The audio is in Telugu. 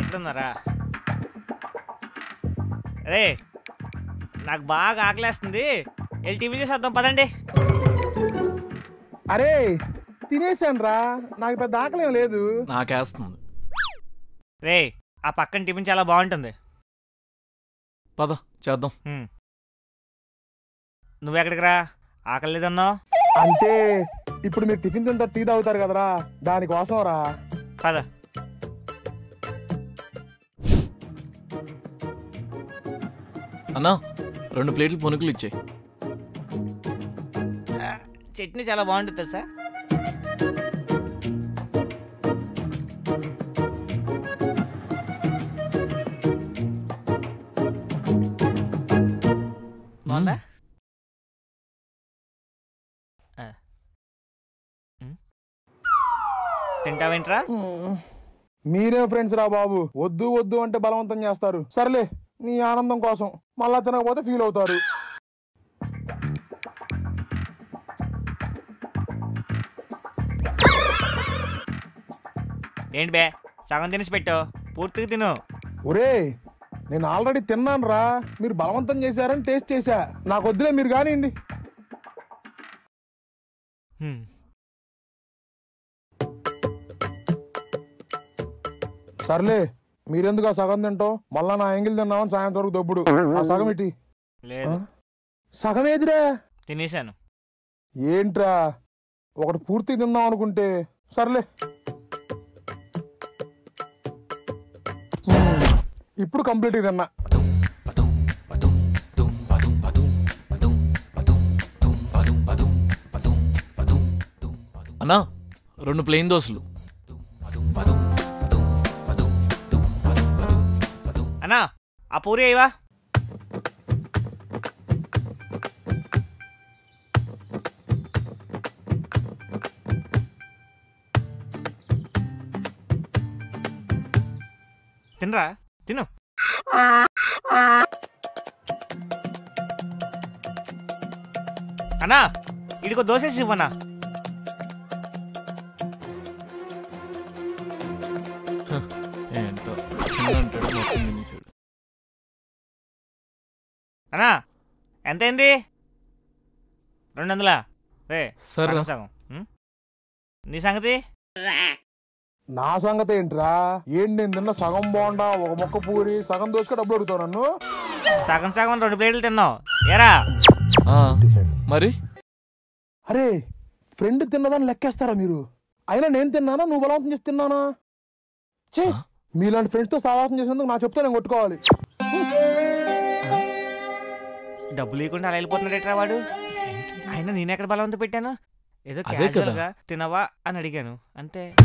ఎక్కడున్నారా అరే నాకు బాగా ఆకలేస్తుంది వెళ్ళి టీవీ చేసేద్దాం పదండి అరే తినేసాను రా నాకు పెద్ద ఆకలేం లేదు నాకేస్తుంది రే ఆ పక్కన టిఫిన్ చాలా బాగుంటుంది పద చేద్దాం హ్మ్. నువ్వెక్కడికి రా ఆకలి లేదన్నావు అంటే ఇప్పుడు మీరు టిఫిన్ తింటా టీ తాగుతారు కదరా దానికోసం రా పద అన్నా రెండు ప్లేట్లు పునుకులు ఇచ్చాయి ఆ, చట్నీ చాలా బాగుంటుంది తెలుసా బాగుందా ఆ. ఉమ్. తింటావేంట్రా మీరే ఫ్రెండ్స్ రా బాబు వద్దు వద్దు అంటే బలవంతం చేస్తారు సర్లే నీ ఆనందం కోసం మళ్ళా తినకపోతే ఫీల్ అవుతారు ఏంటి బే సగం తినేసి పెట్టు పూర్తిగా తిను ఒరే నేను ఆల్రెడీ తిన్నాను రా మీరు బలవంతం చేశారని టేస్ట్ చేశా నాకు వద్దులే మీరు కానివ్వండి హ్మ్. సర్లే మీరెందుకు ఆ సగం తింటాం మళ్ళా నా ఎంగిల్ తిన్నామని సాయంత్రం వరకు దొబ్బుడు ఆ సగం ఇటీ లేదు సగం ఏదిరా తినేసాను ఏంట్రా ఒకటి పూర్తి తిందాం అనుకుంటే సర్లే హ్మ్. ఇప్పుడు కంప్లీట్ తిన్నా అన్నా రెండు ప్లెయిన్ దోశలు అన్నా ఆ పూరి అయ్యవా తినరా తిను అన్నా ఇడికో దోశ ఇవ్వనా ఏంటో తిన్నంటాడు మొత్తం తినేసాడు అన్నా ఎంతైంది రెండు వందలా రే సరే సగం సగం ఉం? నీ సంగతి నా సంగతి ఏంట్రా ఏంటి నేను తిన్న సగం బాగుండా ఒక మొక్క పూరి సగం దోసుక డబ్బులు అడుగుతావు నన్ను సగం సగం రెండు ప్లేట్లు తిన్నావు ఏరా ఆ, మరి అరే ఫ్రెండ్ తిన్నదాన్ని లెక్కేస్తారా మీరు అయినా నేను తిన్నానా నువ్వు బలవంతం చేసి తిన్నానా చే ఆ? మీలాంటి ఫ్రెండ్స్ తో సావాసం చేసినందుకు నా చెప్తే నేను కొట్టుకోవాలి డబ్బులు లేకుండా అలా వెళ్ళిపోతున్నాడేట్రా వాడు అయినా నేను ఎక్కడ బలవంత పెట్టాను ఏదో అదే కదా. క్యాజువల్ గా తినవా అని అడిగాను అంతే